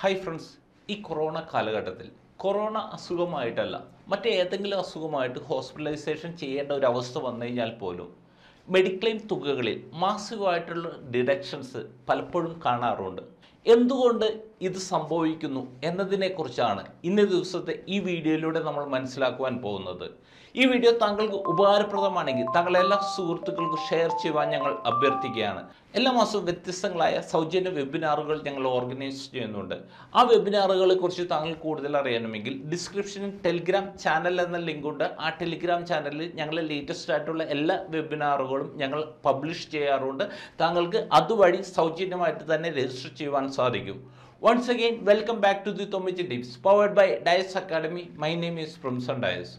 hi friends ഈ corona കാലഘട്ടത്തിൽ corona അസുഖമായിട്ടല്ല മറ്റേതെങ്കിലും അസുഖമായിട്ട് ഹോസ്പിറ്റലൈസേഷൻ ചെയ്യേണ്ട ഒരു അവസ്ഥ വന്നു കഴിഞ്ഞാൽ പോലും മെഡിക്ലെയിം തുകകളിൽ മാസീവായിട്ടുള്ള ഡിഡക്ഷൻസ് പലപ്പോഴും കാണാറുണ്ട് എന്തുകൊണ്ട് ഇത് സംഭവിക്കുന്നു എന്നതിനെക്കുറിച്ചാണ് ഇന്നേ ദിവസത്തെ ഈ വീഡിയോയിലൂടെ നമ്മൾ മനസ്സിലാക്കുവാൻ പോകുന്നത് ഈ വീഡിയോ താങ്കൾക്ക് ഉപകാരപ്രദമാണെങ്കിൽ താങ്കളെ എല്ലാ സുഹൃത്തുക്കൾക്കും ഷെയർ ചെയ്യുവാൻ ഞങ്ങൾ അഭ്യർത്ഥിക്കുകയാണ് എല്ലാ മാസവും വ്യത്യസ്തങ്ങളായ സൗജന്യ വെബിനാറുകൾ ഞങ്ങൾ ഓർഗനൈസ് ചെയ്യുന്നുണ്ട് ആ വെബിനാറുകളെ കുറിച്ച് താങ്കൾ കൂടുതൽ അറിയണമെങ്കിൽ ഡിസ്ക്രിപ്ഷനിൽ ടെലിഗ്രാം ചാനൽ എന്ന ലിങ്ക് ഉണ്ട് ആ ടെലിഗ്രാം ചാനലിൽ ഞങ്ങൾ ലേറ്റസ്റ്റ് ആയിട്ടുള്ള എല്ലാ വെബിനാറുകളും ഞങ്ങൾ പബ്ലിഷ് ചെയ്യാറുണ്ട് താങ്കൾക്ക് അതുവഴി സൗജന്യമായിട്ട് തന്നെ രജിസ്റ്റർ ചെയ്യുവാൻ സാധിക്കും once again welcome back to the Thommich tips powered by Dias academy my name is Primson Dias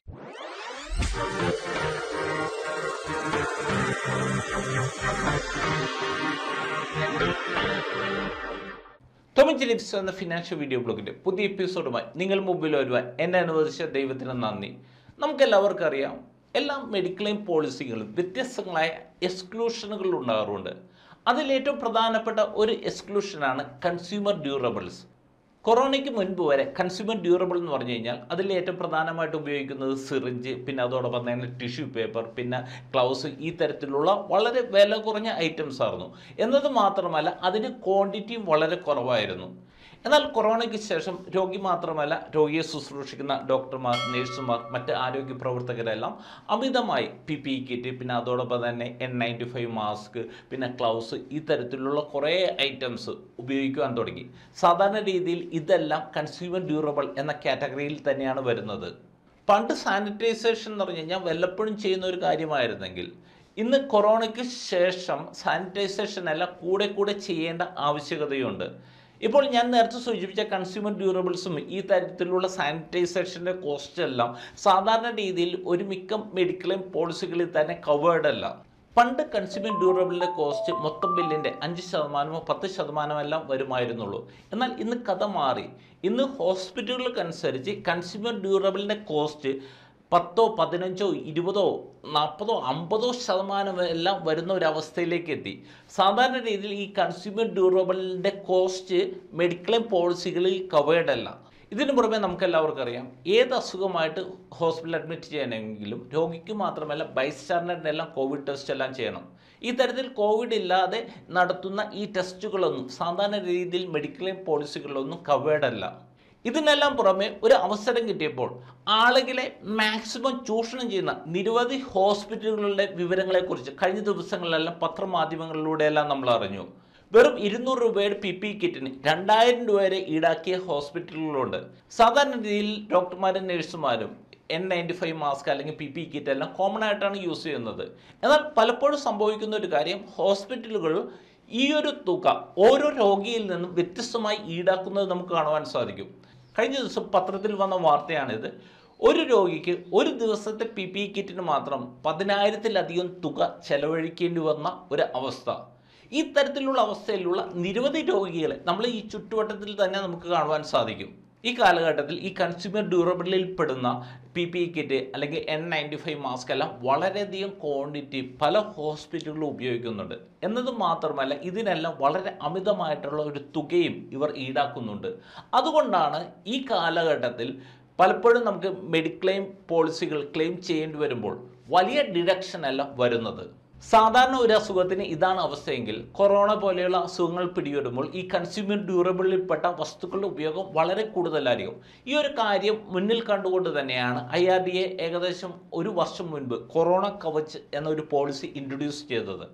Tomich tips എന്ന ഫിനാൻഷ്യൽ വീഡിയോ ബ്ലോഗിന്റെ പുതിയ എപ്പിസോഡുമായി നിങ്ങൾ മുമ്പിൽ വരുവാൻ എന്നെ അനുവദിച്ച ദൈവത്തിന് നന്ദി നമുക്കെല്ലാവർക്കും അറിയാം എല്ലാ മെഡിക്ലെയിം പോളിസികളും വ്യത്യസ്തങ്ങളായ എക്സ്ക്ലൂഷനുകൾ ഉണ്ടാകാറുണ്ട് അതിൽ ഏറ്റവും പ്രധാനപ്പെട്ട ഒരു എക്സ്ക്ലൂഷനാണ് കൺസ്യൂമർ ഡ്യൂറബിൾസ് കൊറോണയ്ക്ക് മുൻപ് വരെ കൺസ്യൂമർ ഡ്യൂറബിൾ എന്ന് പറഞ്ഞു കഴിഞ്ഞാൽ അതിൽ ഏറ്റവും പ്രധാനമായിട്ട് ഉപയോഗിക്കുന്നത് സിറിഞ്ച് പിന്നെ അതോടൊപ്പം തന്നെ ടിഷ്യൂ പേപ്പർ പിന്നെ ഗ്ലൗസ് ഈ തരത്തിലുള്ള വളരെ വില കുറഞ്ഞ ഐറ്റംസ് ആയിരുന്നു എന്നത് മാത്രമല്ല അതിൻ്റെ ക്വാണ്ടിറ്റിയും വളരെ കുറവായിരുന്നു എന്നാൽ കൊറോണയ്ക്ക് ശേഷം രോഗി മാത്രമല്ല രോഗിയെ ശുശ്രൂഷിക്കുന്ന ഡോക്ടർമാർ നഴ്സുമാർ മറ്റ് ആരോഗ്യ പ്രവർത്തകരെല്ലാം അമിതമായി പി പി കിറ്റ് പിന്നെ അതോടൊപ്പം തന്നെ എൻ നയൻറ്റി ഫൈവ് മാസ്ക് പിന്നെ ഗ്ലൗസ് ഈ തരത്തിലുള്ള കുറേ ഐറ്റംസ് ഉപയോഗിക്കുവാൻ തുടങ്ങി സാധാരണ രീതിയിൽ ഇതെല്ലാം കൺസ്യൂമർ ഡ്യൂറബിൾ എന്ന കാറ്റഗറിയിൽ തന്നെയാണ് വരുന്നത് പണ്ട് സാനിറ്റൈസേഷൻ എന്ന് പറഞ്ഞു കഴിഞ്ഞാൽ വല്ലപ്പോഴും ചെയ്യുന്ന ഒരു കാര്യമായിരുന്നെങ്കിൽ ഇന്ന് കൊറോണയ്ക്ക് ശേഷം സാനിറ്റൈസേഷൻ അല്ല കൂടെ കൂടെ ചെയ്യേണ്ട ആവശ്യകതയുണ്ട് ഇപ്പോൾ ഞാൻ നേരത്തെ സൂചിപ്പിച്ച കൺസ്യൂമർ ഡ്യൂറബിൾസും ഈ തരത്തിലുള്ള സാനിറ്റൈസേഷൻ്റെ കോസ്റ്റ് എല്ലാം സാധാരണ രീതിയിൽ ഒരു മിക്ക മെഡിക്ലെയിം പോളിസികളിൽ തന്നെ കവേർഡ് അല്ല പണ്ട് കൺസ്യൂമർ ഡ്യൂറബിളിൻ്റെ കോസ്റ്റ് മൊത്തം ബില്ലിൻ്റെ അഞ്ച് ശതമാനമോ പത്ത് ശതമാനമോ എല്ലാം വരുമായിരുന്നുള്ളൂ എന്നാൽ ഇന്ന് കഥ മാറി ഇന്ന് ഹോസ്പിറ്റലുകൾക്കനുസരിച്ച് കൺസ്യൂമർ ഡ്യൂറബിളിൻ്റെ കോസ്റ്റ് പത്തോ പതിനഞ്ചോ ഇരുപതോ നാൽപ്പതോ അമ്പതോ ശതമാനം എല്ലാം വരുന്ന ഒരു അവസ്ഥയിലേക്ക് എത്തി സാധാരണ രീതിയിൽ ഈ കൺസ്യൂമർ ഡ്യൂറബിളിൻ്റെ കോസ്റ്റ് മെഡിക്ലെയിം പോളിസികളിൽ കവേർഡ് അല്ല ഇതിനു പുറമെ നമുക്ക് എല്ലാവർക്കും അറിയാം ഏത് അസുഖമായിട്ട് ഹോസ്പിറ്റലിൽ അഡ്മിറ്റ് ചെയ്യണമെങ്കിലും രോഗിക്ക് മാത്രമല്ല ബൈസ്റ്റാൻഡറിൻ്റെ എല്ലാം കോവിഡ് ടെസ്റ്റ് എല്ലാം ചെയ്യണം ഈ തരത്തിൽ കോവിഡ് ഇല്ലാതെ നടത്തുന്ന ഈ ടെസ്റ്റുകളൊന്നും സാധാരണ രീതിയിൽ മെഡിക്ലെയിം പോളിസികളൊന്നും കവേർഡ് അല്ല ഇതിനെല്ലാം പുറമെ ഒരു അവസരം കിട്ടിയപ്പോൾ ആളുകളെ മാക്സിമം ചൂഷണം ചെയ്യുന്ന നിരവധി ഹോസ്പിറ്റലുകളുടെ വിവരങ്ങളെക്കുറിച്ച് കഴിഞ്ഞ ദിവസങ്ങളിലെല്ലാം പത്രമാധ്യമങ്ങളിലൂടെയെല്ലാം നമ്മൾ അറിഞ്ഞു വെറും ഇരുന്നൂറ് രൂപയുടെ പി പി കിറ്റിന് രണ്ടായിരം രൂപ വരെ ഈടാക്കിയ ഹോസ്പിറ്റലുകളുണ്ട് സാധാരണ രീതിയിൽ ഡോക്ടർമാരും നഴ്സുമാരും എൻ നയൻറ്റി ഫൈവ് മാസ്ക് അല്ലെങ്കിൽ പി പി കിറ്റ് എല്ലാം കോമൺ ആയിട്ടാണ് യൂസ് ചെയ്യുന്നത് എന്നാൽ പലപ്പോഴും സംഭവിക്കുന്ന ഒരു കാര്യം ഹോസ്പിറ്റലുകൾ ഈ ഒരു തുക ഓരോ രോഗിയിൽ നിന്നും വ്യത്യസ്തമായി ഈടാക്കുന്നത് നമുക്ക് കാണുവാൻ സാധിക്കും കഴിഞ്ഞ ദിവസം പത്രത്തിൽ വന്ന വാർത്തയാണിത് ഒരു രോഗിക്ക് ഒരു ദിവസത്തെ പി പി കിറ്റിന് മാത്രം പതിനായിരത്തിലധികം തുക ചെലവഴിക്കേണ്ടി വന്ന ഒരു അവസ്ഥ ഈ തരത്തിലുള്ള അവസ്ഥയിലുള്ള നിരവധി രോഗികളെ നമ്മൾ ഈ ചുറ്റുവട്ടത്തിൽ തന്നെ നമുക്ക് കാണുവാൻ സാധിക്കും ഈ കാലഘട്ടത്തിൽ ഈ കൺസ്യൂമർ ഡ്യൂറബിളിൽ പെടുന്ന പി പി കിറ്റ് അല്ലെങ്കിൽ എൻ നയൻറ്റി ഫൈവ് മാസ്ക് എല്ലാം വളരെയധികം ക്വാണ്ടിറ്റി പല ഹോസ്പിറ്റലുകളും ഉപയോഗിക്കുന്നുണ്ട് എന്നത് മാത്രമല്ല ഇതിനെല്ലാം വളരെ അമിതമായിട്ടുള്ള ഒരു തുകയും ഇവർ ഈടാക്കുന്നുണ്ട് അതുകൊണ്ടാണ് ഈ കാലഘട്ടത്തിൽ പലപ്പോഴും നമുക്ക് മെഡിക്ലെയിം പോളിസികൾ ക്ലെയിം ചെയ്യേണ്ടി വരുമ്പോൾ വലിയ ഡിഡക്ഷൻ അല്ല വരുന്നത് സാധാരണ ഒരു അസുഖത്തിന് ഇതാണ് അവസ്ഥയെങ്കിൽ കൊറോണ പോലെയുള്ള അസുഖങ്ങൾ പിടിപെടുമ്പോൾ ഈ കൺസ്യൂമർ ഡ്യൂറബിളിൽപ്പെട്ട വസ്തുക്കളുടെ ഉപയോഗം വളരെ കൂടുതലായിരിക്കും ഈ ഒരു കാര്യം മുന്നിൽ കണ്ടുകൊണ്ട് തന്നെയാണ് ഐ ആർ ഡി എ ഏകദേശം ഒരു വർഷം മുൻപ് കൊറോണ കവച് എന്നൊരു പോളിസി ഇൻട്രൊഡ്യൂസ് ചെയ്തത്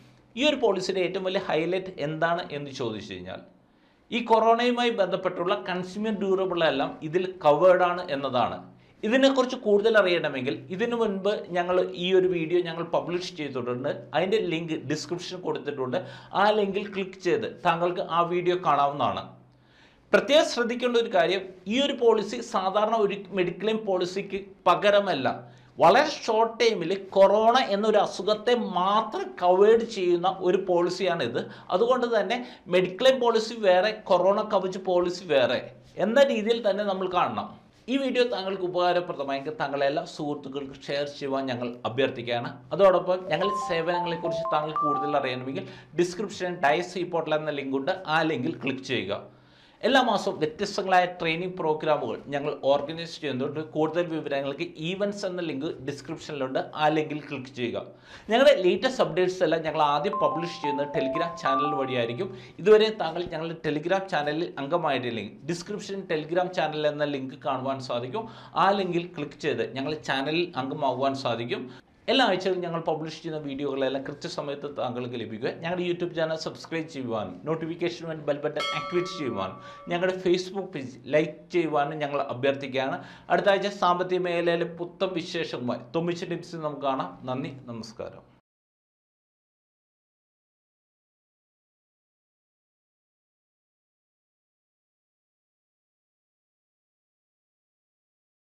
ഈ ഒരു പോളിസിയുടെ ഏറ്റവും വലിയ ഹൈലൈറ്റ് എന്താണ് എന്ന് ചോദിച്ചു കഴിഞ്ഞാൽ ഈ കൊറോണയുമായി ബന്ധപ്പെട്ടുള്ള കൺസ്യൂമർ ഡ്യൂറബിൾ എല്ലാം ഇതിൽ കവേർഡ് ആണ് എന്നതാണ് ഇതിനെക്കുറിച്ച് കൂടുതൽ അറിയണമെങ്കിൽ ഇതിനു മുൻപ് ഞങ്ങൾ ഈ ഒരു വീഡിയോ ഞങ്ങൾ പബ്ലിഷ് ചെയ്തിട്ടുണ്ട് അതിൻ്റെ ലിങ്ക് ഡിസ്ക്രിപ്ഷൻ കൊടുത്തിട്ടുണ്ട് ആ ലിങ്കിൽ ക്ലിക്ക് ചെയ്ത് താങ്കൾക്ക് ആ വീഡിയോ കാണാവുന്നതാണ് പ്രത്യേകം ശ്രദ്ധിക്കേണ്ട ഒരു കാര്യം ഈ ഒരു പോളിസി സാധാരണ ഒരു മെഡിക്ലെയിം പോളിസിക്ക് പകരമല്ല വളരെ ഷോർട്ട് ടൈമിൽ കൊറോണ എന്നൊരു അസുഖത്തെ മാത്രം കവേർഡ് ചെയ്യുന്ന ഒരു പോളിസിയാണിത് അതുകൊണ്ട് തന്നെ മെഡിക്ലെയിം പോളിസി വേറെ കൊറോണ കവച് പോളിസി വേറെ എന്ന രീതിയിൽ തന്നെ നമ്മൾ കാണണം ഈ വീഡിയോ താങ്കൾക്ക് ഉപകാരപ്രദമായെങ്കിൽ താങ്കളെ എല്ലാ സുഹൃത്തുക്കൾക്കും ഷെയർ ചെയ്യുവാൻ ഞങ്ങൾ അഭ്യർത്ഥിക്കുകയാണ് അതോടൊപ്പം ഞങ്ങളുടെ സേവനങ്ങളെക്കുറിച്ച് താങ്കൾ കൂടുതൽ അറിയണമെങ്കിൽ ഡിസ്ക്രിപ്ഷനിൽ ഡയസ് ഈ പോർട്ടൽ എന്ന ലിങ്ക് ഉണ്ട് ആ ലിങ്കിൽ ക്ലിക്ക് ചെയ്യുക എല്ലാ മാസവും വ്യത്യസ്തങ്ങളായ ട്രെയിനിങ് പ്രോഗ്രാമുകൾ ഞങ്ങൾ ഓർഗനൈസ് ചെയ്യുന്നുണ്ട് കൂടുതൽ വിവരങ്ങൾക്ക് ഈവൻസ് എന്ന ലിങ്ക് ഡിസ്ക്രിപ്ഷനിലുണ്ട് ആ ലിങ്കിൽ ക്ലിക്ക് ചെയ്യുക ഞങ്ങളുടെ ലേറ്റസ്റ്റ് അപ്ഡേറ്റ്സ് എല്ലാം ഞങ്ങൾ ആദ്യം പബ്ലിഷ് ചെയ്യുന്നത് ടെലിഗ്രാം ചാനൽ വഴിയായിരിക്കും ഇതുവരെ താങ്കൾ ഞങ്ങളുടെ ടെലിഗ്രാം ചാനലിൽ അംഗമായിട്ടില്ലെങ്കിൽ ഡിസ്ക്രിപ്ഷൻ ടെലിഗ്രാം ചാനൽ എന്ന ലിങ്ക് കാണുവാൻ സാധിക്കും ആ ലിങ്കിൽ ക്ലിക്ക് ചെയ്ത് ഞങ്ങൾ ചാനലിൽ അംഗമാകുവാൻ സാധിക്കും എല്ലാ ആഴ്ചയിലും ഞങ്ങൾ പബ്ലിഷ് ചെയ്യുന്ന വീഡിയോകളെല്ലാം കൃത്യസമയത്ത് താങ്കൾക്ക് ലഭിക്കുക ഞങ്ങളുടെ യൂട്യൂബ് ചാനൽ സബ്സ്ക്രൈബ് ചെയ്യുവാനും നോട്ടിഫിക്കേഷൻ വേണ്ടി ബെൽ ബട്ടൺ ആക്ടിവേറ്റ് ചെയ്യുവാനും ഞങ്ങളുടെ ഫേസ്ബുക്ക് പേജ് ലൈക്ക് ചെയ്യുവാനും ഞങ്ങൾ അഭ്യർത്ഥിക്കുകയാണ് അടുത്ത ആഴ്ച സാമ്പത്തിക മേഖലയിലെ പുത്തം വിശേഷങ്ങളുമായി തൊമ്മിച്ച ടിപ്സ് നമുക്ക് കാണാം നന്ദി നമസ്കാരം